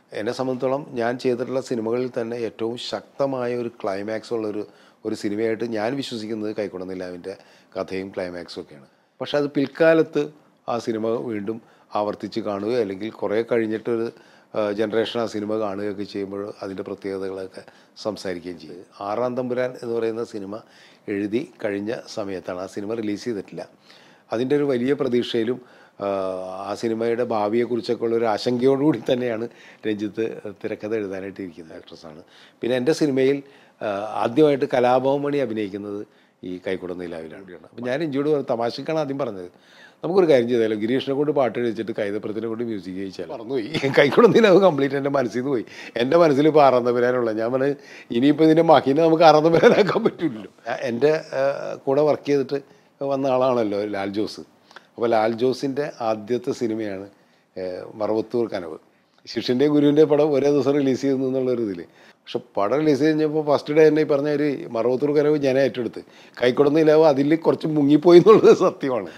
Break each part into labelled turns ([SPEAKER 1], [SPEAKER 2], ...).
[SPEAKER 1] എന്നെ സംബന്ധിച്ചോളം ഞാൻ ചെയ്തിട്ടുള്ള സിനിമകളിൽ തന്നെ ഏറ്റവും ശക്തമായ ഒരു ക്ലൈമാക്സ് ഉള്ളൊരു ഒരു സിനിമയായിട്ട് ഞാൻ വിശ്വസിക്കുന്നത് കൈക്കൊടുന്നില്ലാവിൻ്റെ കഥയും ക്ലൈമാക്സും ഒക്കെയാണ് പക്ഷെ അത് പിൽക്കാലത്ത് ആ സിനിമ വീണ്ടും ആവർത്തിച്ച് കാണുകയോ അല്ലെങ്കിൽ കുറേ കഴിഞ്ഞിട്ടൊരു ജനറേഷൻ ആ സിനിമ കാണുകയൊക്കെ ചെയ്യുമ്പോൾ അതിൻ്റെ പ്രത്യേകതകളൊക്കെ സംസാരിക്കുകയും ചെയ്യും ആറാം തമ്പുരാൻ എന്ന് പറയുന്ന സിനിമ എഴുതി കഴിഞ്ഞ സമയത്താണ് ആ സിനിമ റിലീസ് ചെയ്തിട്ടില്ല അതിൻ്റെ ഒരു വലിയ പ്രതീക്ഷയിലും ആ, ആ സിനിമയുടെ ഭാവിയെക്കുറിച്ചൊക്കെ ഉള്ള ഒരു ആശങ്കയോടുകൂടി തന്നെയാണ് രഞ്ജിത്ത് തിരക്കഥ എഴുതാനായിട്ട് ഇരിക്കുന്ന ആക്ട്രസ്സാണ് പിന്നെ എൻ്റെ സിനിമയിൽ ആ, ആദ്യമായിട്ട് കലാഭവൻ മണി അഭിനയിക്കുന്നത് ഈ കൈക്കുട നിലാവിലാണ് അപ്പോൾ ഞാൻ രഞ്ജിയോട് പറഞ്ഞു, തമാശക്കാണ് ആദ്യം പറഞ്ഞത് നമുക്കൊരു കാര്യം ചെയ്താലോ ഗിരീഷിനെ കൊണ്ട് പാട്ട് കഴിച്ചിട്ട് കൈതപ്രത്തിനെ കൊണ്ട് മ്യൂസിക് കഴിച്ചാൽ മറന്നുപോയി കൈക്കുട നിലാവ് കംപ്ലീറ്റ് എൻ്റെ മനസ്സിൽ നിന്ന് പോയി എൻ്റെ മനസ്സിൽ ഇപ്പോൾ ആറാം വരാനുള്ള ഞാൻ പറഞ്ഞു ഇനിയിപ്പോൾ ഇതിൻ്റെ മഹിനെ നമുക്ക് ആറാം വരാനാക്കാൻ പറ്റില്ലല്ലോ എൻ്റെ ആ, കൂടെ വർക്ക് ചെയ്തിട്ട് വന്ന ആളാണല്ലോ ലാൽ ജോസ് അപ്പോൾ ലാൽ ജോസിൻ്റെ ആദ്യത്തെ സിനിമയാണ് ഏഹ്, മറവത്തൂർ കനവ് ശിഷ്യൻ്റെ ഗുരുവിൻ്റെ പടം ഒരേ ദിവസം റിലീസ് ചെയ്യുന്നു എന്നുള്ളൊരു ഇതിൽ പക്ഷെ പടം റിലീസ് കഴിഞ്ഞപ്പോൾ ഫസ്റ്റ് ഡേ തന്നെ ഈ പറഞ്ഞ ഒരു മറവത്തൂർ കനവ് ഞാൻ ഏറ്റെടുത്ത് കൈക്കൊടുന്നില്ലാവും അതിൽ കുറച്ച് മുങ്ങിപ്പോയി എന്നുള്ളത് സത്യമാണ്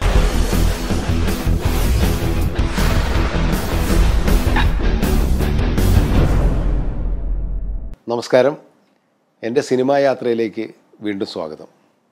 [SPEAKER 1] നമസ്കാരം എൻ്റെ സിനിമാ യാത്രയിലേക്ക് വീണ്ടും സ്വാഗതം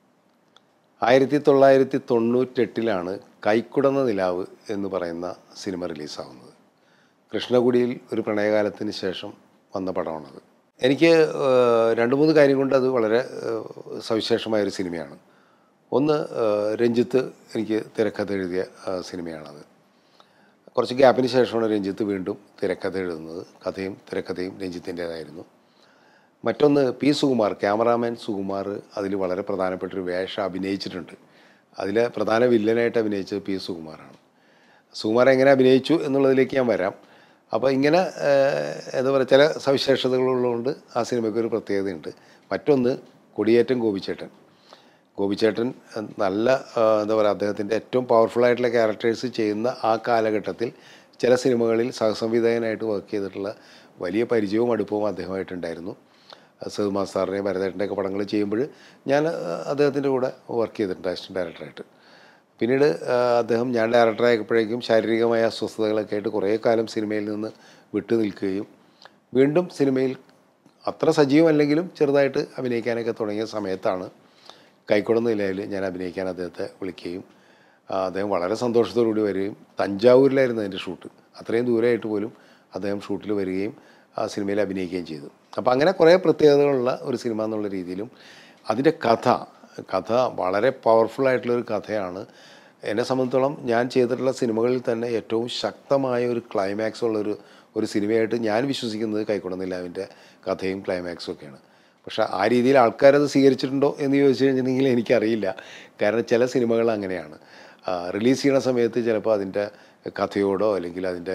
[SPEAKER 1] ആയിരത്തി തൊള്ളായിരത്തി തൊണ്ണൂറ്റെട്ടിലാണ് കൈക്കുടന്ന നിലാവ് എന്ന് പറയുന്ന സിനിമ റിലീസാവുന്നത് കൃഷ്ണകുടിയിൽ ഒരു പ്രണയകാലത്തിന് ശേഷം വന്ന പടമാണത് എനിക്ക് ഏഹ്, രണ്ട് മൂന്ന് കാര്യം കൊണ്ട് അത് വളരെ ഏഹ്, സവിശേഷമായൊരു സിനിമയാണ് ഒന്ന് ഏഹ്, രഞ്ജിത്ത് എനിക്ക് തിരക്കഥ എഴുതിയ ഏഹ്, സിനിമയാണത് കുറച്ച് ഗ്യാപ്പിന് ശേഷമാണ് രഞ്ജിത്ത് വീണ്ടും തിരക്കഥ എഴുതുന്നത് കഥയും തിരക്കഥയും രഞ്ജിത്തിൻ്റേതായിരുന്നു മറ്റൊന്ന് പി സുകുമാർ ക്യാമറാമാൻ സുകുമാർ അതിൽ വളരെ പ്രധാനപ്പെട്ടൊരു വേഷം അഭിനയിച്ചിട്ടുണ്ട് അതിലെ പ്രധാന വില്ലനായിട്ട് അഭിനയിച്ചത് പി സുകുമാറാണ് സുകുമാർ എങ്ങനെ അഭിനയിച്ചു എന്നുള്ളതിലേക്ക് ഞാൻ വരാം അപ്പോൾ ഇങ്ങനെ ഏഹ്, എന്താ പറയുക ചില സവിശേഷതകളുള്ളതുകൊണ്ട് ആ സിനിമയ്ക്ക് ഒരു പ്രത്യേകതയുണ്ട് മറ്റൊന്ന് കൊടിയേറ്റം ഗോപിച്ചേട്ടൻ ഗോപിച്ചേട്ടൻ ഏഹ്, നല്ല ഏഹ്, എന്താ പറയുക അദ്ദേഹത്തിൻ്റെ ഏറ്റവും പവർഫുൾ ആയിട്ടുള്ള ക്യാരക്ടേഴ്സ് ചെയ്യുന്ന ആ കാലഘട്ടത്തിൽ ചില സിനിമകളിൽ സഹസംവിധായകനായിട്ട് വർക്ക് ചെയ്തിട്ടുള്ള വലിയ പരിചയവും അടുപ്പവും അദ്ദേഹമായിട്ടുണ്ടായിരുന്നു സഹുമാ സാറിനെയും ഭരതേട്ടൻ്റെ ഒക്കെ പടങ്ങൾ ചെയ്യുമ്പോൾ ഞാൻ ഏഹ്, അദ്ദേഹത്തിൻ്റെ കൂടെ വർക്ക് ചെയ്തിട്ടുണ്ട് അസിസ്റ്റൻറ്റ് ഡയറക്ടറായിട്ട് പിന്നീട് ആ, അദ്ദേഹം ഞാൻ ഡയറക്ടറായപ്പോഴേക്കും ശാരീരികമായ അസ്വസ്ഥതകളൊക്കെ ആയിട്ട് കുറേ കാലം സിനിമയിൽ നിന്ന് വിട്ടു നിൽക്കുകയും വീണ്ടും സിനിമയിൽ അത്ര സജീവമല്ലെങ്കിലും ചെറുതായിട്ട് അഭിനയിക്കാനൊക്കെ തുടങ്ങിയ സമയത്താണ് കൈക്കുടന്ന നിലയിൽ ഞാൻ അഭിനയിക്കാൻ അദ്ദേഹത്തെ വിളിക്കുകയും ആ, അദ്ദേഹം വളരെ സന്തോഷത്തോടുകൂടി വരികയും തഞ്ചാവൂരിലായിരുന്നു അതിൻ്റെ ഷൂട്ട് അത്രയും ദൂരമായിട്ട് പോലും അദ്ദേഹം ഷൂട്ടിൽ വരികയും ആ സിനിമയിൽ അഭിനയിക്കുകയും ചെയ്തു അപ്പോൾ അങ്ങനെ കുറേ പ്രത്യേകതകളുള്ള ഒരു സിനിമ എന്നുള്ള രീതിയിലും അതിൻ്റെ കഥ കഥ വളരെ പവർഫുൾ ആയിട്ടുള്ളൊരു കഥയാണ് എന്നെ സംബന്ധിച്ചോളം ഞാൻ ചെയ്തിട്ടുള്ള സിനിമകളിൽ തന്നെ ഏറ്റവും ശക്തമായ ഒരു ക്ലൈമാക്സ് ഉള്ളൊരു ഒരു സിനിമയായിട്ട് ഞാൻ വിശ്വസിക്കുന്നത് കൈക്കൊടുന്നില്ലാവിൻ്റെ കഥയും ക്ലൈമാക്സും ഒക്കെയാണ് പക്ഷേ ആ രീതിയിൽ ആൾക്കാരത് സ്വീകരിച്ചിട്ടുണ്ടോ എന്ന് ചോദിച്ചു കഴിഞ്ഞിട്ടുണ്ടെങ്കിൽ എനിക്കറിയില്ല കാരണം ചില സിനിമകൾ അങ്ങനെയാണ് റിലീസ് ചെയ്യുന്ന സമയത്ത് ചിലപ്പോൾ അതിൻ്റെ കഥയോടോ അല്ലെങ്കിൽ അതിൻ്റെ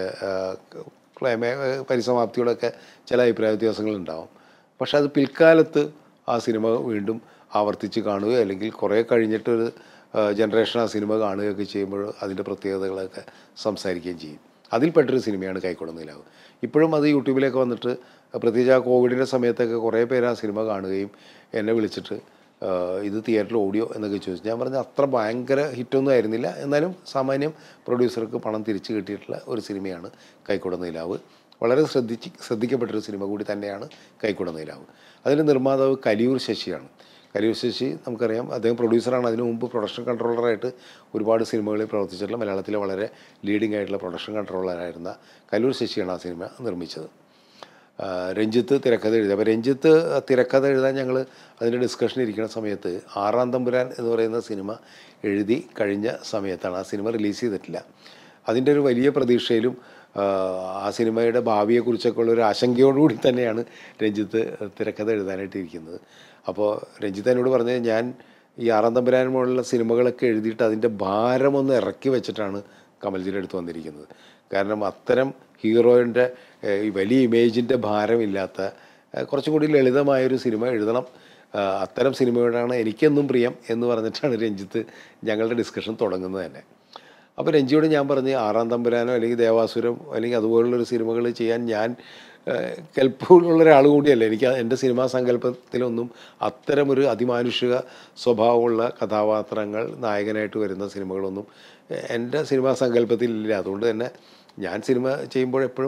[SPEAKER 1] ക്ലൈമേ പരിസമാപ്തിയോടോ ഒക്കെ ചില അഭിപ്രായ വ്യത്യാസങ്ങളുണ്ടാവും പക്ഷെ അത് പിൽക്കാലത്ത് ആ സിനിമ വീണ്ടും ആവർത്തിച്ച് കാണുകയോ അല്ലെങ്കിൽ കുറേ കഴിഞ്ഞിട്ടൊരു ജനറേഷൻ ആ സിനിമ കാണുകയൊക്കെ ചെയ്യുമ്പോൾ അതിൻ്റെ പ്രത്യേകതകളൊക്കെ സംസാരിക്കുകയും ചെയ്യും അതിൽപ്പെട്ടൊരു സിനിമയാണ് കൈക്കൊടുന്നിലാവ് ഇപ്പോഴും അത് യൂട്യൂബിലേക്ക് വന്നിട്ട് പ്രത്യേകിച്ച് ആ കോവിഡിൻ്റെ സമയത്തൊക്കെ കുറേ പേര് ആ സിനിമ കാണുകയും എന്നെ വിളിച്ചിട്ട് ആ, ഇത് തിയേറ്ററിൽ ഓഡിയോ എന്നൊക്കെ ചോദിച്ചു ഞാൻ പറഞ്ഞ അത്ര ഭയങ്കര ഹിറ്റൊന്നും ആയിരുന്നില്ല എന്നാലും സാമാന്യം പ്രൊഡ്യൂസർക്ക് പണം തിരിച്ചു കിട്ടിയിട്ടുള്ള ഒരു സിനിമയാണ് കൈക്കുട നിലാവ് വളരെ ശ്രദ്ധിച്ച് ശ്രദ്ധിക്കപ്പെട്ടൊരു സിനിമ കൂടി തന്നെയാണ് കൈക്കുട നിലാവ് അതിൻ്റെ നിർമ്മാതാവ് കലിയൂർ ശശിയാണ് കലിയൂർ ശശി നമുക്കറിയാം അദ്ദേഹം പ്രൊഡ്യൂസറാണ് അതിനു മുമ്പ് പ്രൊഡക്ഷൻ കൺട്രോളറായിട്ട് ഒരുപാട് സിനിമകളിൽ പ്രവർത്തിച്ചിട്ടുള്ള മലയാളത്തിലെ വളരെ ലീഡിംഗ് ആയിട്ടുള്ള പ്രൊഡക്ഷൻ കൺട്രോളറായിരുന്ന കലൂർ ശശിയാണ് ആ സിനിമ നിർമ്മിച്ചത് ആ, രഞ്ജിത്ത് തിരക്കഥ എഴുതി അപ്പോൾ രഞ്ജിത്ത് തിരക്കഥ എഴുതാൻ ഞങ്ങൾ അതിൻ്റെ ഡിസ്കഷൻ ഇരിക്കുന്ന സമയത്ത് ആറാം തമ്പുരാൻ എന്ന് പറയുന്ന സിനിമ എഴുതി കഴിഞ്ഞ സമയത്താണ് ആ സിനിമ റിലീസ് ചെയ്തിട്ടില്ല അതിൻ്റെ ഒരു വലിയ പ്രതീക്ഷയിലും ആ, ആ സിനിമയുടെ ഭാവിയെക്കുറിച്ചൊക്കെ ഉള്ള ഒരു ആശങ്കയോടുകൂടി തന്നെയാണ് രഞ്ജിത്ത് തിരക്കഥ എഴുതാനായിട്ട് ഇരിക്കുന്നത് അപ്പോൾ രഞ്ജിത്ത് എന്നോട് പറഞ്ഞത് ഞാൻ ഈ ആറാം തമ്പുരാൻ പോലുള്ള സിനിമകളൊക്കെ എഴുതിയിട്ട് അതിൻ്റെ ഭാരമൊന്ന് ഇറക്കി വെച്ചിട്ടാണ് കമൽജിയുടെ അടുത്ത് വന്നിരിക്കുന്നത് കാരണം അത്തരം ഹീറോയിൻ്റെ ഈ വലിയ ഇമേജിൻ്റെ ഭാരമില്ലാത്ത ഏഹ്, കുറച്ചും കൂടി ലളിതമായൊരു സിനിമ എഴുതണം ആ, അത്തരം സിനിമയോടാണ് എനിക്കെന്നും പ്രിയം എന്ന് പറഞ്ഞിട്ടാണ് രഞ്ജിത്ത് ഞങ്ങളുടെ ഡിസ്കഷൻ തുടങ്ങുന്നത് തന്നെ അപ്പോൾ രഞ്ജിയോട് ഞാൻ പറഞ്ഞ് ആറാം തമ്പുരാനോ അല്ലെങ്കിൽ ദേവാസുരം അല്ലെങ്കിൽ അതുപോലുള്ളൊരു സിനിമകൾ ചെയ്യാൻ ഞാൻ കെൽപ്പുള്ള ഒരാൾ കൂടിയല്ല എനിക്ക് എൻ്റെ സിനിമാ സങ്കല്പത്തിലൊന്നും അത്തരമൊരു അതിമാനുഷിക സ്വഭാവമുള്ള കഥാപാത്രങ്ങൾ നായകനായിട്ട് വരുന്ന സിനിമകളൊന്നും ഏഹ്, എൻ്റെ സിനിമാ സങ്കല്പത്തിലില്ല അതുകൊണ്ട് തന്നെ ഞാൻ സിനിമ ചെയ്യുമ്പോൾ എപ്പോഴും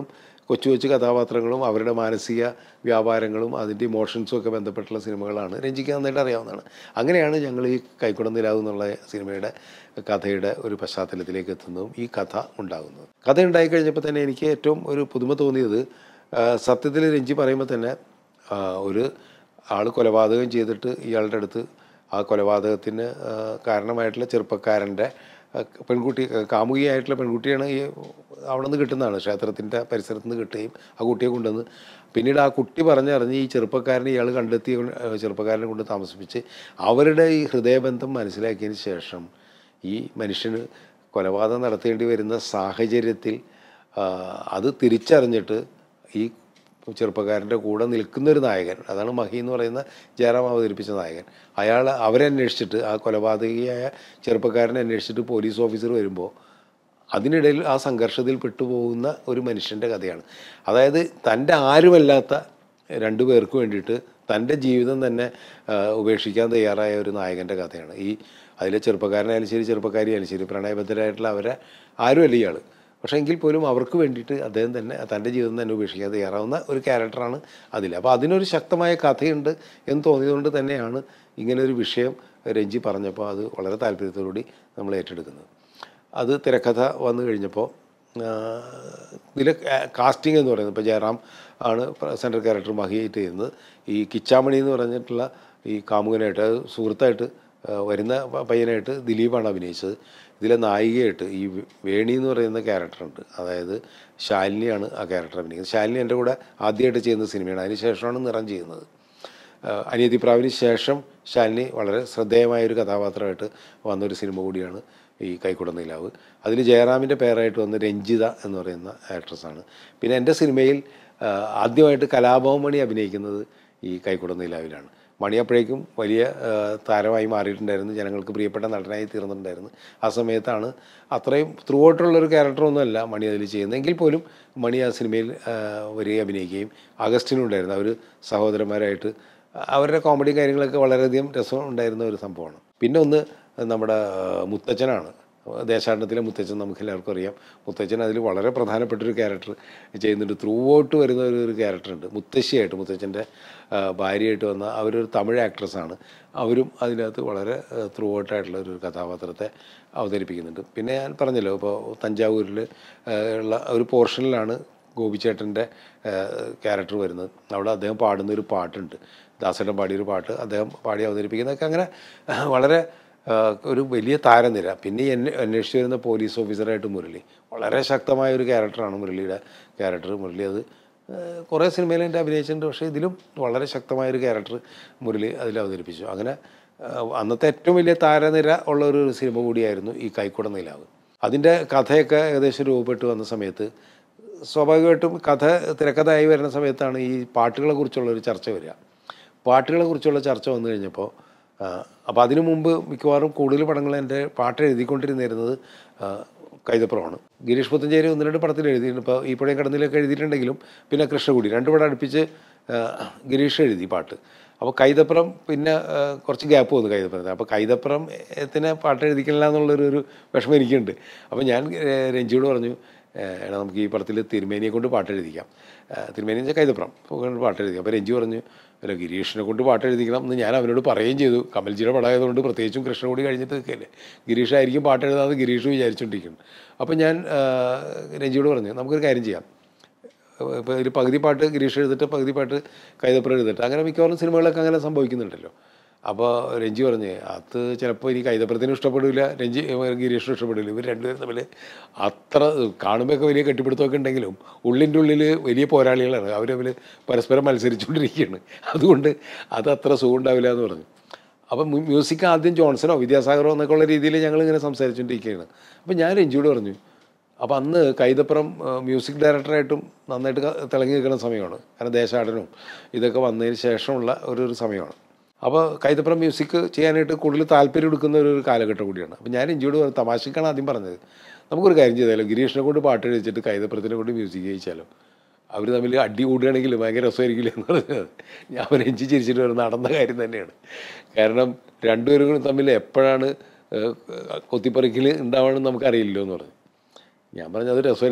[SPEAKER 1] കൊച്ചു കൊച്ചു കഥാപാത്രങ്ങളും അവരുടെ മാനസിക വ്യാപാരങ്ങളും അതിൻ്റെ ഇമോഷൻസും ഒക്കെ ബന്ധപ്പെട്ടുള്ള സിനിമകളാണ് രഞ്ജിക്ക് നന്നായിട്ട് അറിയാവുന്നതാണ് അങ്ങനെയാണ് ഞങ്ങൾ ഈ കൈക്കുടം നിലാവ് എന്നുള്ള സിനിമയുടെ കഥയുടെ ഒരു പശ്ചാത്തലത്തിലേക്ക് എത്തുന്നതും ഈ കഥ ഉണ്ടാകുന്നതും കഥ ഉണ്ടായി കഴിഞ്ഞപ്പോൾ തന്നെ എനിക്ക് ഏറ്റവും ഒരു പുതുമ തോന്നിയത് ആ, സത്യത്തിൽ രഞ്ജി പറയുമ്പോൾ തന്നെ ആ, ഒരു ആൾ കൊലപാതകം ചെയ്തിട്ട് ഇയാളുടെ അടുത്ത് ആ കൊലപാതകത്തിന് ആ, കാരണമായിട്ടുള്ള ചെറുപ്പക്കാരൻ്റെ ആ, പെൺകുട്ടി ആ, കാമുകിയായിട്ടുള്ള പെൺകുട്ടിയാണ് ഈ അവിടെ നിന്ന് കിട്ടുന്നതാണ് ക്ഷേത്രത്തിൻ്റെ പരിസരത്ത് നിന്ന് കിട്ടുകയും ആ കുട്ടിയെ കൊണ്ടുവന്ന് പിന്നീട് ആ കുട്ടി പറഞ്ഞറിഞ്ഞ് ഈ ചെറുപ്പക്കാരനെ ഇയാൾ കണ്ടെത്തി ആ, ചെറുപ്പക്കാരനെ കൊണ്ട് താമസിപ്പിച്ച് അവരുടെ ഈ ഹൃദയബന്ധം മനസ്സിലാക്കിയതിന് ശേഷം ഈ മനുഷ്യന് കൊലപാതകം നടത്തേണ്ടി വരുന്ന സാഹചര്യത്തിൽ ആ, അത് തിരിച്ചറിഞ്ഞിട്ട് ഈ ചെറുപ്പക്കാരൻ്റെ കൂടെ നിൽക്കുന്ന ഒരു നായകൻ അതാണ് മഹി എന്ന് പറയുന്ന ജയറാം അവതരിപ്പിച്ച നായകൻ അയാൾ അവരെ അന്വേഷിച്ചിട്ട് ആ കൊലപാതകിയായ ചെറുപ്പക്കാരനെ അന്വേഷിച്ചിട്ട് പോലീസ് ഓഫീസർ വരുമ്പോൾ അതിനിടയിൽ ആ സംഘർഷത്തിൽ പെട്ടുപോകുന്ന ഒരു മനുഷ്യൻ്റെ കഥയാണ് അതായത് തൻ്റെ ആരുമല്ലാത്ത രണ്ടു പേർക്ക് വേണ്ടിയിട്ട് തൻ്റെ ജീവിതം തന്നെ ആ, ഉപേക്ഷിക്കാൻ തയ്യാറായ ഒരു നായകൻ്റെ കഥയാണ് ഈ അതിലെ ചെറുപ്പക്കാരനായാലും ശരി ചെറുപ്പക്കാരിയായാലും ശരി പ്രണയബദ്ധരായിട്ടുള്ള അവരെ ആരുമല്ല ഇയാൾ പക്ഷേ എങ്കിൽ പോലും അവർക്ക് വേണ്ടിയിട്ട് അദ്ദേഹം തന്നെ തൻ്റെ ജീവിതം തന്നെ ഉപേക്ഷിക്കാൻ തയ്യാറാവുന്ന ഒരു ക്യാരക്ടറാണ് അതിൽ അപ്പോൾ അതിനൊരു ശക്തമായ കഥയുണ്ട് എന്ന് തോന്നിയതുകൊണ്ട് തന്നെയാണ് ഇങ്ങനെ ഒരു വിഷയം രഞ്ജി പറഞ്ഞപ്പോൾ അത് വളരെ താല്പര്യത്തോടുകൂടി നമ്മൾ ഏറ്റെടുക്കുന്നത് അത് തിരക്കഥ വന്നു കഴിഞ്ഞപ്പോൾ ഇതിൽ കാസ്റ്റിംഗ് എന്ന് പറയുന്നത് ഇപ്പോൾ ജയറാം ആണ് സെൻട്രൽ ക്യാരക്ടർ മഹിയായിട്ട് ചെയ്യുന്നത് ഈ കിച്ചാമണി എന്ന് പറഞ്ഞിട്ടുള്ള ഈ കാമുകനായിട്ട് അത് സുഹൃത്തായിട്ട് ആ, വരുന്ന പ- പയ്യനായിട്ട് ദിലീപാണ് അഭിനയിച്ചത് ഇതിലെ നായികയായിട്ട് ഈ വേ- വേണി എന്ന് പറയുന്ന ക്യാരക്ടറുണ്ട് അതായത് ശാലിനിയാണ് ആ ക്യാരക്ടർ അഭിനയിക്കുന്നത് ശാലിനി എൻ്റെ കൂടെ ആദ്യമായിട്ട് ചെയ്യുന്ന സിനിമയാണ് അതിന് ശേഷമാണ് നിറം ചെയ്യുന്നത് ആഹ് അനിയത്തി പ്രാവിന് ശേഷം ശാലിനി വളരെ ശ്രദ്ധേയമായ ഒരു കഥാപാത്രമായിട്ട് വന്നൊരു സിനിമ കൂടിയാണ് ഈ കൈക്കുട നിലാവ് അതിൽ ജയറാമിൻ്റെ പേരായിട്ട് വന്ന രഞ്ജിത എന്ന് പറയുന്ന ആക്ട്രസ്സാണ് പിന്നെ എൻ്റെ സിനിമയിൽ ആഹ് ആദ്യമായിട്ട് കലാഭവൻ മണി അഭിനയിക്കുന്നത് ഈ കൈക്കുട നിലാവിലാണ് മണി അപ്പോഴേക്കും വലിയ ആഹ് താരമായി മാറിയിട്ടുണ്ടായിരുന്നു ജനങ്ങൾക്ക് പ്രിയപ്പെട്ട നടനായി തീർന്നിട്ടുണ്ടായിരുന്നു ആ സമയത്താണ് അത്രയും ത്രൂ ഔട്ടുള്ളൊരു ക്യാരക്ടറൊന്നുമല്ല മണി അതിൽ ചെയ്യുന്നത് എങ്കിൽ പോലും മണി ആ സിനിമയിൽ ആഹ് വരികയും അഭിനയിക്കുകയും അഗസ്റ്റിനും ഉണ്ടായിരുന്നു അവർ സഹോദരന്മാരായിട്ട് അവരുടെ കോമഡി കാര്യങ്ങളൊക്കെ വളരെയധികം രസം ഉണ്ടായിരുന്ന ഒരു സംഭവമാണ് പിന്നെ ഒന്ന് നമ്മുടെ മുത്തച്ഛനാണ് ദേശാടനത്തിലെ മുത്തച്ഛൻ നമുക്ക് എല്ലാവർക്കും അറിയാം മുത്തച്ഛൻ അതിൽ വളരെ പ്രധാനപ്പെട്ട ഒരു ക്യാരക്ടർ ചെയ്യുന്നുണ്ട് ത്രൂ ഔട്ട് വരുന്ന ഒരു ഒരു ക്യാരക്ടറുണ്ട് മുത്തശ്ശിയായിട്ട് മുത്തച്ഛൻ്റെ ആ, ഭാര്യയായിട്ട് വന്ന അവരൊരു തമിഴ് ആക്ട്രസ്സാണ് അവരും അതിനകത്ത് വളരെ ത്രൂ ഔട്ടായിട്ടുള്ള ഒരു കഥാപാത്രത്തെ അവതരിപ്പിക്കുന്നുണ്ട് പിന്നെ ഞാൻ പറഞ്ഞല്ലോ ഇപ്പോൾ തഞ്ചാവൂരിൽ ആ, ഉള്ള ഒരു പോർഷനിലാണ് ഗോപിച്ചേട്ടൻ്റെ ക്യാരക്ടർ വരുന്നത് അവിടെ അദ്ദേഹം പാടുന്ന ഒരു പാട്ടുണ്ട് ദാസേട്ടൻ പാടിയൊരു പാട്ട് അദ്ദേഹം പാടി അവതരിപ്പിക്കുന്നതൊക്കെ അങ്ങനെ ആ, വളരെ ആ, ഒരു വലിയ താരനിര പിന്നെ ഈ എന്നെ അന്വേഷിച്ച് വരുന്ന പോലീസ് ഓഫീസറായിട്ട് മുരളി വളരെ ശക്തമായ ഒരു ക്യാരക്ടറാണ് മുരളിയുടെ ക്യാരക്ടർ മുരളി അത് ആ, കുറേ സിനിമയിൽ എൻ്റെ അഭിനയിച്ചിട്ടുണ്ട് പക്ഷേ ഇതിലും വളരെ ശക്തമായ ഒരു ക്യാരക്ടർ മുരളി അതിൽ അവതരിപ്പിച്ചു അങ്ങനെ ആ, അന്നത്തെ ഏറ്റവും വലിയ താരനിര ഉള്ള ഒരു സിനിമ കൂടിയായിരുന്നു ഈ കൈക്കുട നിലാവ് അതിൻ്റെ കഥയൊക്കെ ഏകദേശം രൂപപ്പെട്ട് വന്ന സമയത്ത് സ്വാഭാവികമായിട്ടും കഥ തിരക്കഥയായി വരുന്ന സമയത്താണ് ഈ പാട്ടുകളെ കുറിച്ചുള്ള ഒരു ചർച്ച വരിക പാട്ടുകളെ കുറിച്ചുള്ള ചർച്ച വന്നു കഴിഞ്ഞപ്പോൾ അപ്പോൾ അതിനു മുമ്പ് മിക്കവാറും കൂടുതൽ പടങ്ങൾ എൻ്റെ പാട്ട് എഴുതിക്കൊണ്ടിരുന്നിരുന്നത് ആ, കൈതപ്പുറമാണ് ഗിരീഷ് പുത്തഞ്ചേരി ഒന്ന് രണ്ട് പടത്തിൽ എഴുതിയിട്ടുണ്ട് ഇപ്പോൾ ഈ പുഴയും കടന്നിലൊക്കെ എഴുതിയിട്ടുണ്ടെങ്കിലും പിന്നെ കൃഷ്ണകുടി രണ്ട് പടം അടുപ്പിച്ച് ആ, ഗിരീഷ് എഴുതി പാട്ട് അപ്പോൾ കൈതപ്പുറം പിന്നെ ആ, കുറച്ച് ഗ്യാപ്പ് വന്നു കൈതപ്പുറത്തിന് അപ്പോൾ കൈതപ്പുറത്തിന് പാട്ട് എഴുതിക്കില്ല എന്നുള്ളൊരു ഒരു വിഷമം എനിക്കുണ്ട് അപ്പോൾ ഞാൻ ഏ, രഞ്ജിയോട് പറഞ്ഞു ഏ, എടാ നമുക്ക് ഈ പടത്തിൽ തിരുമേനിയെ കൊണ്ട് പാട്ട് എഴുതിക്കാം ഏ, തിരുമേനി എന്ന് വെച്ചാൽ കൈതപ്പുറം കൊണ്ട് പാട്ട് എഴുതിക്കാം അപ്പോൾ രഞ്ജി പറഞ്ഞു അല്ല ഗിരീഷിനെ കൊണ്ട് പാട്ട് എഴുതിക്കണം എന്ന് ഞാൻ അവനോട് പറയുകയും ചെയ്തു കമൽജിയുടെ പടമായതുകൊണ്ട് പ്രത്യേകിച്ചും കൃഷ്ണകൂടി കഴിഞ്ഞിട്ട് നിൽക്കല്ലേ ഗിരീഷായിരിക്കും പാട്ട് എഴുതാമെന്ന് ഗിരീഷ് വിചാരിച്ചുകൊണ്ടിരിക്കുന്നു അപ്പോൾ ഞാൻ ആ, രഞ്ജിയോട് പറഞ്ഞു നമുക്കൊരു കാര്യം ചെയ്യാം ഇപ്പോൾ ഇതിൽ പകുതി പാട്ട് ഗിരീഷ് എഴുതിട്ട് പകുതി പാട്ട് കൈതപ്പുറം എഴുതിട്ട് അങ്ങനെ മിക്കവാറും സിനിമകളൊക്കെ അങ്ങനെ സംഭവിക്കുന്നുണ്ടല്ലോ അപ്പോൾ രഞ്ജി പറഞ്ഞ് അത് ചിലപ്പോൾ ഇനി കൈതപ്പുറത്തിനും ഇഷ്ടപ്പെടില്ല രഞ്ജി ഗിരീഷിനും ഇഷ്ടപ്പെടില്ല ഇവർ രണ്ടുപേരും തമ്മിൽ അത്ര കാണുമ്പോഴൊക്കെ വലിയ കെട്ടിപ്പിടുത്തമൊക്കെ ഉണ്ടെങ്കിലും ഉള്ളിൻ്റെ ഉള്ളിൽ വലിയ പോരാളികളാണ് അവർ തമ്മിൽ പരസ്പരം മത്സരിച്ചുകൊണ്ടിരിക്കുകയാണ് അതുകൊണ്ട് അത് അത്ര സുഖം ഉണ്ടാവില്ല എന്ന് പറഞ്ഞു അപ്പം മ്യൂ- മ്യൂസിക് ആദ്യം ജോൺസണോ വിദ്യാസാഗറോ എന്നൊക്കെ ഉള്ള രീതിയിൽ ഞങ്ങൾ ഇങ്ങനെ സംസാരിച്ചുകൊണ്ടിരിക്കുകയാണ് അപ്പം ഞാൻ രഞ്ജിയോട് പറഞ്ഞു അപ്പോൾ അന്ന് കൈതപ്പുറം ആ, മ്യൂസിക് ഡയറക്ടറായിട്ടും നന്നായിട്ട് ക- തിളങ്ങി നിൽക്കുന്ന സമയമാണ് കാരണം ദേശാടനവും ഇതൊക്കെ വന്നതിന് ശേഷമുള്ള ഒരു ഒരു സമയമാണ് അപ്പോൾ കൈതപ്പുറം മ്യൂസിക് ചെയ്യാനായിട്ട് കൂടുതൽ താല്പര്യം എടുക്കുന്ന ഒരു ഒരു കാലഘട്ടം കൂടിയാണ് അപ്പോൾ ഞാൻ രഞ്ജിയോട് പറഞ്ഞു തമാശക്കാണ് ആദ്യം പറഞ്ഞത് നമുക്കൊരു കാര്യം ചെയ്താലോ ഗിരീഷിനെ കൊണ്ട് പാട്ട് എഴുതിച്ചിട്ട് കൈതപ്പുറത്തിനെ കൊണ്ട് മ്യൂസിക് ചെയ്യിച്ചാലോ അവർ തമ്മിൽ അടി കൂടുകയാണെങ്കിൽ ഭയങ്കര രസമായിരിക്കില്ല എന്ന് പറഞ്ഞത് ഞാൻ രഞ്ജി ചിരിച്ചിട്ട് വരും നടന്ന കാര്യം തന്നെയാണ് കാരണം രണ്ടുപേരും തമ്മിൽ എപ്പോഴാണ് ഏഹ്, കൊത്തിപ്പറിക്കൽ ഉണ്ടാവണമെന്ന് നമുക്കറിയില്ലല്ലോ എന്ന് പറഞ്ഞു ഞാൻ പറഞ്ഞു അത് രസമല്ലേ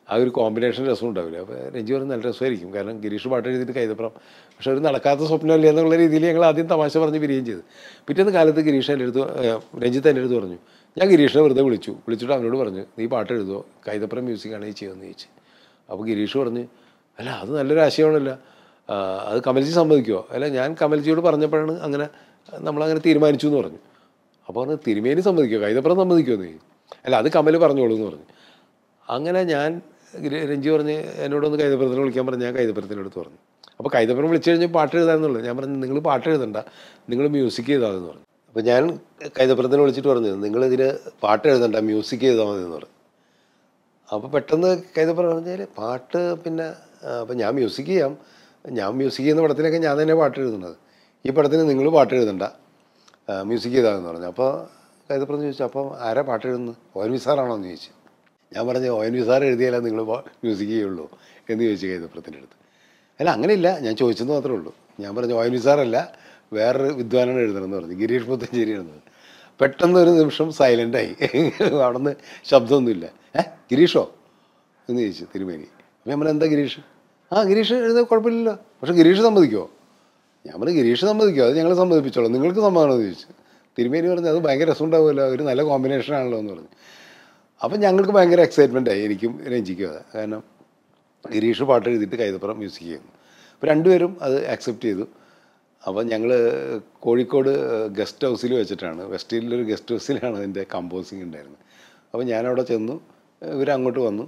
[SPEAKER 1] ആ ഒരു കോമ്പിനേഷൻ രസം ഉണ്ടാവില്ല അപ്പോൾ രഞ്ജി പറഞ്ഞ് നല്ല രസമായിരിക്കും കാരണം ഗിരീഷ് പാട്ട് എഴുതിയിട്ട് കൈതപ്പുറം പക്ഷെ ഒരു നടക്കാത്ത സ്വപ്നമല്ലേ എന്നുള്ള രീതിയിൽ ഞങ്ങൾ ആദ്യം തമാശ പറഞ്ഞ് പിരിയുകയും ചെയ്തു പിറ്റേന്ന് കാലത്ത് ഗിരീഷ് എൻ്റെ അടുത്ത് ഏ, രഞ്ജിത്ത് എൻ്റെ അടുത്ത് പറഞ്ഞു ഞാൻ ഗിരീഷിനെ വെറുതെ വിളിച്ചു വിളിച്ചിട്ട് അവനോട് പറഞ്ഞു നീ പാട്ട് എഴുതുമോ കൈതപ്പുറം മ്യൂസിക്കാണ് ഈ ചെയ്യുമെന്ന് ചോദിച്ചു അപ്പോൾ ഗിരീഷ് പറഞ്ഞ് അല്ല അത് നല്ലൊരു ആശയമാണല്ലോ ആ, അത് കമൽജി സമ്മതിക്കുമോ അല്ല ഞാൻ കമൽജിയോട് പറഞ്ഞപ്പോഴാണ് അങ്ങനെ നമ്മളങ്ങനെ തീരുമാനിച്ചു എന്ന് പറഞ്ഞു അപ്പോൾ പറഞ്ഞു തിരുമേനി സമ്മതിക്കുമോ കൈതപ്പുറം സമ്മതിക്കുമോ എന്ന് ചോദിച്ചു അല്ല അത് കമൽ പറഞ്ഞോളൂ എന്ന് പറഞ്ഞു അങ്ങനെ ഞാൻ ഗിരി- രഞ്ജി പറഞ്ഞ് എന്നോടൊന്ന് കൈതപ്പുറത്തിന് വിളിക്കാൻ പറഞ്ഞു ഞാൻ കൈതപ്പുറത്തിൻ്റെ അടുത്ത് പറഞ്ഞു അപ്പോൾ കൈതപ്പുറം വിളിച്ചു കഴിഞ്ഞാൽ പാട്ട് എഴുതാമെന്നുള്ളൂ ഞാൻ പറഞ്ഞു നിങ്ങൾ പാട്ട് എഴുതണ്ട നിങ്ങൾ മ്യൂസിക് ചെയ്താൽ എന്ന് പറഞ്ഞു അപ്പോൾ ഞാൻ കൈതപ്പുറത്തിന് വിളിച്ചിട്ട് പറഞ്ഞു നിങ്ങളിതിന് പാട്ട് എഴുതണ്ട മ്യൂസിക് ചെയ്താൽ മതി എന്ന് പറഞ്ഞു അപ്പോൾ പെട്ടെന്ന് കൈതപ്പുറം പറഞ്ഞാൽ പാട്ട് പിന്നെ അപ്പം ഞാൻ മ്യൂസിക് ചെയ്യാം ഞാൻ മ്യൂസിക് ചെയ്യുന്ന പടത്തിനൊക്കെ ഞാൻ തന്നെ പാട്ട് എഴുതുന്നത് ഈ പടത്തിന് നിങ്ങൾ പാട്ട് എഴുതണ്ട ആ, മ്യൂസിക് ചെയ്താന്ന് പറഞ്ഞു അപ്പോൾ കൈതപ്പുറം ചോദിച്ചു അപ്പോൾ ആരാ പാട്ട് എഴുതുന്നത് ഒ എൻ വി സാറാണോ എന്ന് ചോദിച്ചു ഞാൻ പറഞ്ഞു ഒ എൻ വി സാർ എഴുതിയാലേ നിങ്ങൾ മ്യൂസിക് ചെയ്യുള്ളൂ എന്ന് ചോദിച്ചു കൈതപ്പുറത്തിൻ്റെ അടുത്ത് അല്ല അങ്ങനെയില്ല ഞാൻ ചോദിച്ചെന്ന് മാത്രമേ ഉള്ളൂ ഞാൻ പറഞ്ഞു ഒ എൻ വി സാറല്ല വേറൊരു വിദ്വാനാണ് എഴുതണമെന്ന് പറഞ്ഞു ഗിരീഷ് പുത്തഞ്ചേരി എഴുതുന്നത് പെട്ടെന്ന് ഒരു നിമിഷം സൈലൻ്റായി അവിടെ നിന്ന് ശബ്ദമൊന്നുമില്ല ഏ ഗിരീഷോ എന്ന് ചോദിച്ചു തിരുമേനി അപ്പം ഞാൻ പറഞ്ഞു എന്താ ഗിരീഷ് ആ ഗിരീഷ് എഴുതാൻ കുഴപ്പമില്ലല്ലോ പക്ഷെ ഗിരീഷ് സമ്മതിക്കുമോ ഞാൻ പറഞ്ഞു ഗിരീഷ് സമ്മതിക്കുമോ അത് ഞങ്ങൾ സമ്മതിപ്പിച്ചോളാം നിങ്ങൾക്ക് സമ്മതമാണെന്ന് ചോദിച്ചു തിരുമേനി പറഞ്ഞു അത് ഭയങ്കര രസം ഉണ്ടാവുമല്ലോ ഒരു നല്ല കോമ്പിനേഷൻ ആണല്ലോ എന്ന് പറഞ്ഞു അപ്പം ഞങ്ങൾക്ക് ഭയങ്കര എക്സൈറ്റ്മെൻ്റ് ആയി എനിക്കും രഞ്ജിക്കും അതെ കാരണം ഗിരീഷ് പാട്ട് എഴുതിയിട്ട് കൈതപ്പുറം മ്യൂസിക് ചെയ്യുന്നു അപ്പോൾ രണ്ടുപേരും അത് ആക്സെപ്റ്റ് ചെയ്തു അപ്പം ഞങ്ങൾ കോഴിക്കോട് ഗസ്റ്റ് ഹൗസിൽ വെച്ചിട്ടാണ് വെസ്റ്റ് ഹില്ലിലൊരു ഗസ്റ്റ് ഹൗസിലാണ് അതിൻ്റെ കമ്പോസിങ് ഉണ്ടായിരുന്നത് അപ്പോൾ ഞാനവിടെ ചെന്നു ഇവർ അങ്ങോട്ട് വന്നു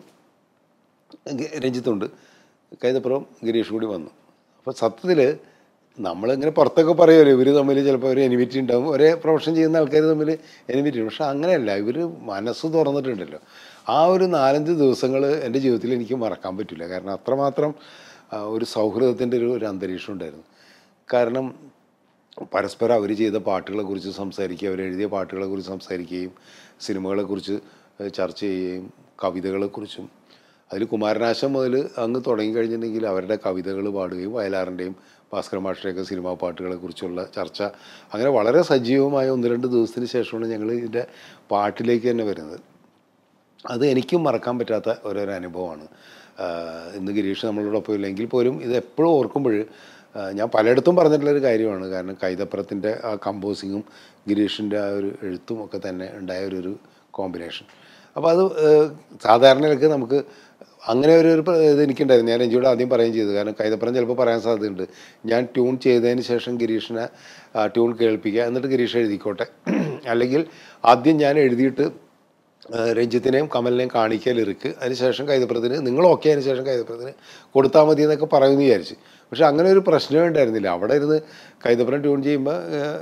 [SPEAKER 1] ഗ- രഞ്ജിത്തുണ്ട് കൈതപ്പുറം ഗിരീഷ് കൂടി വന്നു അപ്പോൾ സത്യത്തിൽ നമ്മളിങ്ങനെ പുറത്തൊക്കെ പറയുമല്ലോ ഇവർ തമ്മിൽ ചിലപ്പോൾ ഒരു എനിമിറ്റി ഉണ്ടാവും ഒരേ പ്രൊഫഷൻ ചെയ്യുന്ന ആൾക്കാർ തമ്മിൽ എനിമിറ്റി ഉണ്ട് പക്ഷെ അങ്ങനെയല്ല ഇവർ മനസ്സ് തുറന്നിട്ടുണ്ടല്ലോ ആ ഒരു നാലഞ്ച് ദിവസങ്ങൾ എൻ്റെ ജീവിതത്തിൽ എനിക്ക് മറക്കാൻ പറ്റില്ല കാരണം അത്രമാത്രം ആ, ഒരു സൗഹൃദത്തിൻ്റെ ഒരു ഒരു അന്തരീക്ഷം ഉണ്ടായിരുന്നു കാരണം പരസ്പരം അവർ ചെയ്ത പാട്ടുകളെക്കുറിച്ച് സംസാരിക്കുക അവരെഴുതിയ പാട്ടുകളെക്കുറിച്ച് സംസാരിക്കുകയും സിനിമകളെക്കുറിച്ച് ഏഹ്, ചർച്ച ചെയ്യുകയും കവിതകളെക്കുറിച്ചും അതിൽ കുമാരനാശം മുതൽ അങ്ങ് തുടങ്ങിക്കഴിഞ്ഞിട്ടുണ്ടെങ്കിൽ അവരുടെ കവിതകൾ പാടുകയും വയലാറിൻ്റെയും ഭാസ്കര മാഷ്ടറെയൊക്കെ സിനിമാ പാട്ടുകളെക്കുറിച്ചുള്ള ചർച്ച അങ്ങനെ വളരെ സജീവമായ ഒന്ന് രണ്ട് ദിവസത്തിന് ശേഷമാണ് ഞങ്ങൾ ഇതിൻ്റെ പാട്ടിലേക്ക് തന്നെ വരുന്നത് അത് എനിക്കും മറക്കാൻ പറ്റാത്ത ഓരോരോ അനുഭവമാണ് ആഹ് ഇന്ന് ഗിരീഷ് നമ്മളോടൊപ്പം ഇല്ലെങ്കിൽ പോലും ഇത് എപ്പോഴും ഓർക്കുമ്പോൾ ആഹ് ഞാൻ പലയിടത്തും പറഞ്ഞിട്ടുള്ളൊരു കാര്യമാണ് കാരണം കൈതപ്പുറത്തിൻ്റെ ആ കമ്പോസിങ്ങും ഗിരീഷിൻ്റെ ആ ഒരു എഴുത്തും ഒക്കെ തന്നെ ഉണ്ടായ ഒരു ഒരു കോമ്പിനേഷൻ അപ്പോൾ അത് ആഹ് സാധാരണയൊക്കെ നമുക്ക് അങ്ങനെ ഒരു ഒരു പ്ര- ഇത് എനിക്കുണ്ടായിരുന്നു ഞാൻ രഞ്ജിയോട് ആദ്യം പറയുകയും ചെയ്തു കാരണം കൈതപ്പുറം ചിലപ്പോൾ പറയാൻ സാധ്യതയുണ്ട് ഞാൻ ട്യൂൺ ചെയ്തതിന് ശേഷം ഗിരീഷിനെ ആ ട്യൂൺ കേൾപ്പിക്കുക എന്നിട്ട് ഗിരീഷ് എഴുതിക്കോട്ടെ അല്ലെങ്കിൽ ആദ്യം ഞാൻ എഴുതിയിട്ട് ആ, രഞ്ജിത്തിനെയും കമലിനെയും കാണിക്കൽ ഇറുക്ക് അതിനുശേഷം കൈതപ്പുറത്തിന് നിങ്ങൾ ഓക്കെ അതിന് ശേഷം കൈതപ്പുറത്തിന് കൊടുത്താൽ മതി എന്നൊക്കെ പറയുമെന്ന് വിചാരിച്ചു പക്ഷെ അങ്ങനെ ഒരു പ്രശ്നമേ ഉണ്ടായിരുന്നില്ല അവിടെ ഇരുന്ന് കൈതപ്പുറം ട്യൂൺ ചെയ്യുമ്പോൾ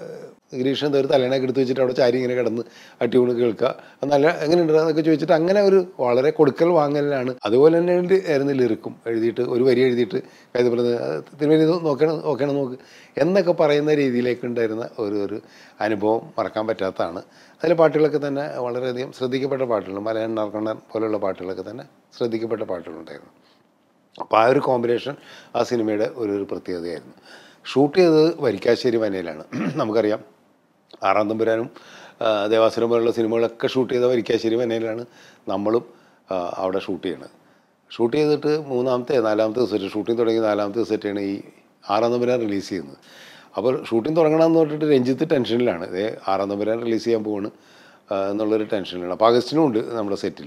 [SPEAKER 1] ഗിരീഷ് എന്താ ഒരു തലേണയൊക്കെ എടുത്ത് വെച്ചിട്ട് അവിടെ ചാരി ഇങ്ങനെ കിടന്ന് ആ ട്യൂണ് കേൾക്കുക അത് നല്ല എങ്ങനെയുണ്ട് എന്നൊക്കെ ചോദിച്ചിട്ട് അങ്ങനെ ഒരു വളരെ കൊടുക്കൽ വാങ്ങലിലാണ് അതുപോലെ തന്നെ ഉണ്ട് ആയിരുന്നു ലിറിക്കും എഴുതിയിട്ട് ഒരു വരി എഴുതിയിട്ട് കൈതപ്പുറത്ത് തിരുവനന്തപുരം ഇത് നോക്കണം നോക്കണം നോക്ക് എന്നൊക്കെ പറയുന്ന രീതിയിലേക്ക് ഉണ്ടായിരുന്ന ഒരു ഒരു അനുഭവം മറക്കാൻ പറ്റാത്തതാണ് അതിലെ പാട്ടുകളൊക്കെ തന്നെ വളരെയധികം ശ്രദ്ധിക്കപ്പെട്ട പാട്ടുകൾ മലയാളം നാർക്കണ്ണൻ പോലെയുള്ള പാട്ടുകളൊക്കെ തന്നെ ശ്രദ്ധിക്കപ്പെട്ട പാട്ടുകളുണ്ടായിരുന്നു അപ്പോൾ ആ ഒരു കോമ്പിനേഷൻ ആ സിനിമയുടെ ഒരു ഒരു പ്രത്യേകതയായിരുന്നു ഷൂട്ട് ചെയ്തത് വരിക്കാശ്ശേരി വനയിലാണ് നമുക്കറിയാം ആറാം തമ്പുരാനും ആ, ദേവാസുരം പോലുള്ള സിനിമകളൊക്കെ ഷൂട്ട് ചെയ്ത വരിക്കാശ്ശേരി വനയിലാണ് നമ്മളും ആ, അവിടെ ഷൂട്ട് ചെയ്യണത് ഷൂട്ട് ചെയ്തിട്ട് മൂന്നാമത്തെ നാലാമത്തെ ദിവസമായിട്ട് ഷൂട്ടിംഗ് തുടങ്ങി നാലാമത്തെ ദിവസമായിട്ടാണ് ഈ ആറാം തമ്പുരാൻ റിലീസ് ചെയ്യുന്നത് അപ്പോൾ ഷൂട്ടിംഗ് തുടങ്ങണമെന്ന് പറഞ്ഞിട്ട് രഞ്ജിത്ത് ടെൻഷനിലാണ് ഇതേ ആറാം തമ്പുരാൻ റിലീസ് ചെയ്യാൻ പോവാണ് ആ, എന്നുള്ളൊരു ടെൻഷനിലാണ് അപ്പോൾ അഗസ്റ്റിനും ഉണ്ട് നമ്മുടെ സെറ്റിൽ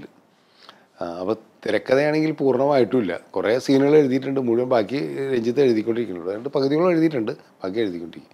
[SPEAKER 1] അപ്പോൾ തിരക്കഥയാണെങ്കിൽ പൂർണ്ണമായിട്ടുമില്ല കുറേ സീനുകൾ എഴുതിയിട്ടുണ്ട് മുഴുവൻ ബാക്കി രഞ്ജിത്ത് എഴുതിക്കൊണ്ടിരിക്കുന്നുള്ളൂ രണ്ട് പകുതികളും എഴുതിയിട്ടുണ്ട് ബാക്കി എഴുതിക്കൊണ്ടിരിക്കും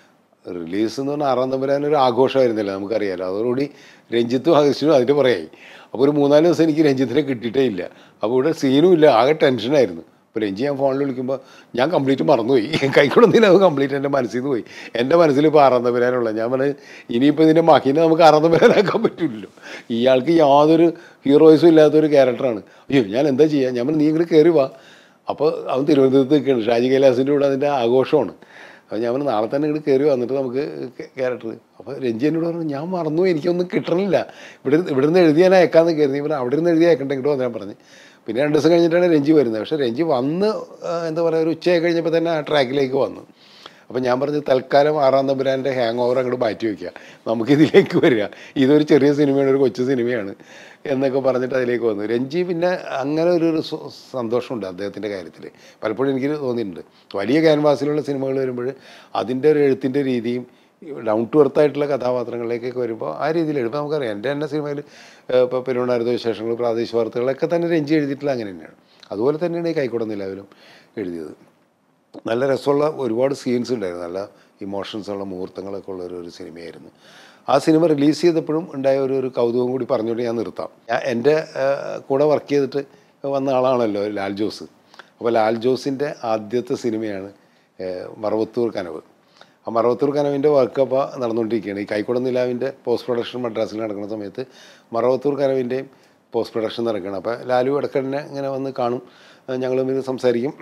[SPEAKER 1] റിലീസ് എന്ന് പറഞ്ഞാൽ ആറാം തമ്പുരാൻ ഒരു ആഘോഷമായിരുന്നില്ല നമുക്കറിയാലോ അതോടുകൂടി രഞ്ജിത്തും അഗസ്റ്റിനും അതിൻ്റെ പറയായി അപ്പോൾ ഒരു മൂന്നാല് ദിവസം എനിക്ക് രഞ്ജിത്തിനെ കിട്ടിയിട്ടേ ഇല്ല അപ്പോൾ ഇവിടെ സീനും ഇല്ല ആകെ ടെൻഷനായിരുന്നു അപ്പോൾ രഞ്ജി ഞാൻ ഫോണിൽ വിളിക്കുമ്പോൾ ഞാൻ കംപ്ലീറ്റ് മറന്നുപോയി കൈക്കൊടുന്നില്ല അത് കംപ്ലീറ്റ് എൻ്റെ മനസ്സിൽ നിന്ന് പോയി എൻ്റെ മനസ്സിൽ ഇപ്പോൾ ആറാം തമ്പുരാനുള്ള ഞാൻ പറഞ്ഞു ഇനിയിപ്പോൾ ഇതിൻ്റെ മക്കീനെ നമുക്ക് ആറാം തമ്പുരാനാക്കാൻ പറ്റില്ലല്ലോ ഇയാൾക്ക് യാതൊരു ഹീറോയിസും ഇല്ലാത്തൊരു ക്യാരക്ടറാണ് അയ്യോ ഞാൻ എന്താ ചെയ്യുക ഞാൻ പറഞ്ഞു നീ ഇങ്ങോട്ട് കയറി വാ അപ്പോൾ അവൻ തിരുവനന്തപുരത്ത് നിൽക്കുകയാണ് ഷാജി കൈലാസിൻ്റെ കൂടെ അതിൻ്റെ ആഘോഷമാണ് അപ്പോൾ ഞാൻ പറഞ്ഞു നാളെ തന്നെ ഇങ്ങോട്ട് കയറി വന്നിട്ട് നമുക്ക് ക്യാരക്ടർ അപ്പോൾ രഞ്ജി എന്നോട് പറഞ്ഞു ഞാൻ മറന്നു എനിക്കൊന്നും കിട്ടണില്ല ഇവിടെ ഇവിടെ നിന്ന് എഴുതി ഞാൻ അയക്കാമെന്ന് കരുതി പറഞ്ഞു അവിടെ നിന്ന് എഴുതി അയക്കണ്ട ഇങ്ങോട്ട് വന്നാൽ പറഞ്ഞു പിന്നെ രണ്ട് ദിവസം കഴിഞ്ഞിട്ടാണ് രഞ്ജി വരുന്നത് പക്ഷേ രഞ്ജി വന്ന് ആ, എന്താ പറയുക ഒരു ഉച്ചയായി കഴിഞ്ഞപ്പോൾ തന്നെ ആ ട്രാക്കിലേക്ക് വന്നു അപ്പോൾ ഞാൻ പറഞ്ഞു തൽക്കാലം ആറാം തമ്പുരാൻ്റെ ഹാങ് ഓവർ അങ്ങോട്ട് മാറ്റി വയ്ക്കുക നമുക്കിതിലേക്ക് വരിക ഇതൊരു ചെറിയ സിനിമയാണ് ഒരു കൊച്ചു സിനിമയാണ് എന്നൊക്കെ പറഞ്ഞിട്ട് അതിലേക്ക് വന്നു രഞ്ജി പിന്നെ അങ്ങനെ ഒരു ഒരു സ- സന്തോഷമുണ്ട് അദ്ദേഹത്തിൻ്റെ കാര്യത്തിൽ പലപ്പോഴും എനിക്ക് തോന്നിയിട്ടുണ്ട് വലിയ ക്യാൻവാസിലുള്ള സിനിമകൾ വരുമ്പോൾ അതിൻ്റെ ഒരു എഴുത്തിൻ്റെ രീതിയും ഡൗൺ ടു എർത്ത് ആയിട്ടുള്ള കഥാപാത്രങ്ങളിലേക്കൊക്കെ വരുമ്പോൾ ആ രീതിയിൽ എഴുതുമ്പോൾ നമുക്കറിയാം എൻ്റെ തന്നെ സിനിമയിൽ ഇപ്പോൾ പെരുവണ്ണാരത്തെ വിശേഷങ്ങൾ പ്രാദേശിക വാർത്തകളൊക്കെ തന്നെ രഞ്ജി എഴുതിയിട്ടുള്ള അങ്ങനെ തന്നെയാണ് അതുപോലെ തന്നെയാണ് ഈ കൈക്കുട നിലാവിലും എഴുതിയത് നല്ല രസമുള്ള ഒരുപാട് സീൻസ് ഉണ്ടായിരുന്നു നല്ല ഇമോഷൻസ് ഉള്ള മുഹൂർത്തങ്ങളൊക്കെ ഉള്ള ഒരു ഒരു സിനിമയായിരുന്നു ആ സിനിമ റിലീസ് ചെയ്തപ്പോഴും ഉണ്ടായ ഒരു ഒരു കൗതുകം കൂടി പറഞ്ഞുകൊണ്ട് ഞാൻ നിർത്താം ഞാൻ എൻ്റെ ആ, കൂടെ വർക്ക് ചെയ്തിട്ട് വന്ന ആളാണല്ലോ ലാൽ ജോസ് അപ്പോൾ ലാൽ ജോസിൻ്റെ ആദ്യത്തെ സിനിമയാണ് ഏ, മറവത്തൂർ കനവ് ആ മറവത്തൂർ കനവിൻ്റെ വർക്ക് അപ്പോൾ നടന്നുകൊണ്ടിരിക്കുകയാണ് ഈ കൈക്കുട നിലാവിൻ്റെ പോസ്റ്റ് പ്രൊഡക്ഷൻ മദ്രാസിൽ നടക്കുന്ന സമയത്ത് മറവത്തൂർ കനവിൻ്റെയും പോസ്റ്റ് പ്രൊഡക്ഷൻ നടക്കുകയാണ് അപ്പോൾ ലാലു ഇടയ്ക്കന്നെ ഇങ്ങനെ വന്ന് കാണും ഞങ്ങൾ തമ്മിൽ സംസാരിക്കും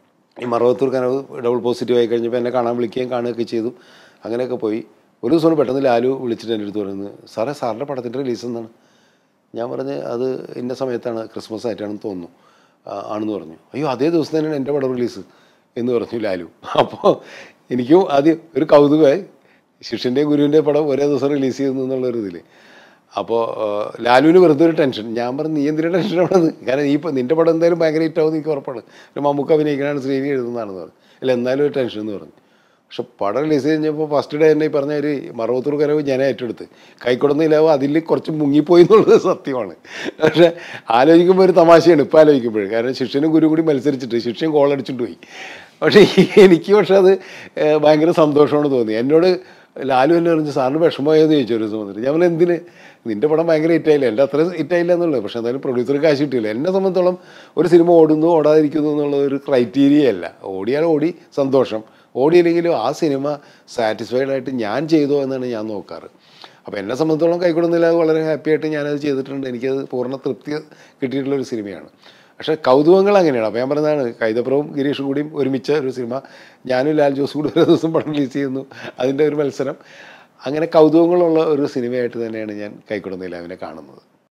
[SPEAKER 1] ഈ മറവത്തൂർ കനവ് ഡബിൾ പോസിറ്റീവ് ആയി കഴിഞ്ഞപ്പോൾ എന്നെ കാണാൻ വിളിക്കുകയും കാണുകയൊക്കെ ചെയ്തു അങ്ങനെയൊക്കെ പോയി ഒരു ദിവസം പെട്ടെന്ന് ലാലു വിളിച്ചിട്ട് എൻ്റെ അടുത്ത് പറയുന്നത് സാറേ സാറിൻ്റെ പടത്തിൻ്റെ റിലീസ് എന്നാണ് ഞാൻ പറഞ്ഞ് അത് ഇന്ന സമയത്താണ് ക്രിസ്മസ് ആയിട്ടാണെന്ന് തോന്നുന്നു ആ, ആണെന്ന് പറഞ്ഞു അയ്യോ അതേ ദിവസം തന്നെയാണ് എൻ്റെ പടം റിലീസ് എന്ന് പറഞ്ഞു ലാലു അപ്പോൾ എനിക്കും ആദ്യം ഒരു കൗതുകമായി ശിഷ്യൻ്റെയും ഗുരുവിൻ്റെയും പടം ഒരേ ദിവസം റിലീസ് ചെയ്യുന്നു എന്നുള്ളൊരു ഇതിൽ അപ്പോൾ ലാലുവിന് വെറുതെ ഒരു ടെൻഷൻ ഞാൻ പറഞ്ഞു നീ എന്തിനാ ടെൻഷൻ ആവണത് കാരണം നീ ഇപ്പോൾ നിൻ്റെ പടം എന്തായാലും ഭയങ്കര ഹിറ്റാവും എനിക്ക് ഉറപ്പാണ് പിന്നെ മമ്മൂക്ക അഭിനയിക്കണാണ് ശ്രീനി എഴുതുന്നതാണെന്ന് പറഞ്ഞു അല്ല എന്നാലും ഒരു ടെൻഷൻ എന്ന് പറഞ്ഞു പക്ഷെ പടം റിലീസ് കഴിഞ്ഞപ്പോൾ ഫസ്റ്റ് ഡേ തന്നെ ഈ പറഞ്ഞ ഒരു മറവത്തൂർ കരവ് ഞാൻ ഏറ്റെടുത്ത് കൈക്കൊടുന്നില്ലാവും അതിൽ കുറച്ച് മുങ്ങിപ്പോയി എന്നുള്ളത് സത്യമാണ് പക്ഷെ ആലോചിക്കുമ്പോൾ ഒരു തമാശയാണ് ഇപ്പോൾ ആലോചിക്കുമ്പോൾ കാരണം ശിഷ്യനും ഗുരു കൂടി മത്സരിച്ചിട്ട് ശിഷ്യൻ ഗോളടിച്ചിട്ട് പോയി പക്ഷേ എനിക്ക് പക്ഷെ അത് ഏഹ്, ഭയങ്കര സന്തോഷമാണ് തോന്നി എന്നോട് ലാലു എന്നെ പറഞ്ഞു സാറിന് വിഷമമായെന്ന് ചോദിച്ചു ഒരു ദിവസം വന്നിട്ട് ഞാൻ പറഞ്ഞു എന്തിന് നിൻ്റെ പടം ഭയങ്കര ഹിറ്റായില്ല എൻ്റെ അത്ര ഹിറ്റായില്ല എന്നുള്ളത് പക്ഷേ എന്തായാലും പ്രൊഡ്യൂസർ കാശ് കിട്ടിയില്ല എന്നെ സംബന്ധിച്ചോളം ഒരു സിനിമ ഓടുന്നു ഓടാതിരിക്കുന്നു എന്നുള്ള ഒരു ക്രൈറ്റീരിയ അല്ല ഓടിയാൽ ഓടി സന്തോഷം ഓടിയില്ലെങ്കിലും ആ സിനിമ സാറ്റിസ്ഫൈഡ് ആയിട്ട് ഞാൻ ചെയ്തോ എന്നാണ് ഞാൻ നോക്കാറ് അപ്പോൾ എന്നെ സംബന്ധിച്ചോളം കൈക്കൊടുന്നില്ല വളരെ ഹാപ്പി ആയിട്ട് ഞാനത് ചെയ്തിട്ടുണ്ട് എനിക്കത് പൂർണ്ണ തൃപ്തി കിട്ടിയിട്ടുള്ള ഒരു സിനിമയാണ് പക്ഷേ കൗതുകങ്ങൾ അങ്ങനെയാണ് അപ്പോൾ ഞാൻ പറഞ്ഞതാണ് കൈതപ്രവും ഗിരീഷും കൂടിയും ഒരുമിച്ച ഒരു സിനിമ ഞാനും ലാൽ ജോസും കൂടി ഒരു ദിവസം പടം റിലീസ് ചെയ്യുന്നു അതിൻ്റെ ഒരു മത്സരം അങ്ങനെ കൗതുകങ്ങളുള്ള ഒരു സിനിമയായിട്ട് തന്നെയാണ് ഞാൻ കൈക്കൊടുന്നില്ല അവനെ കാണുന്നത്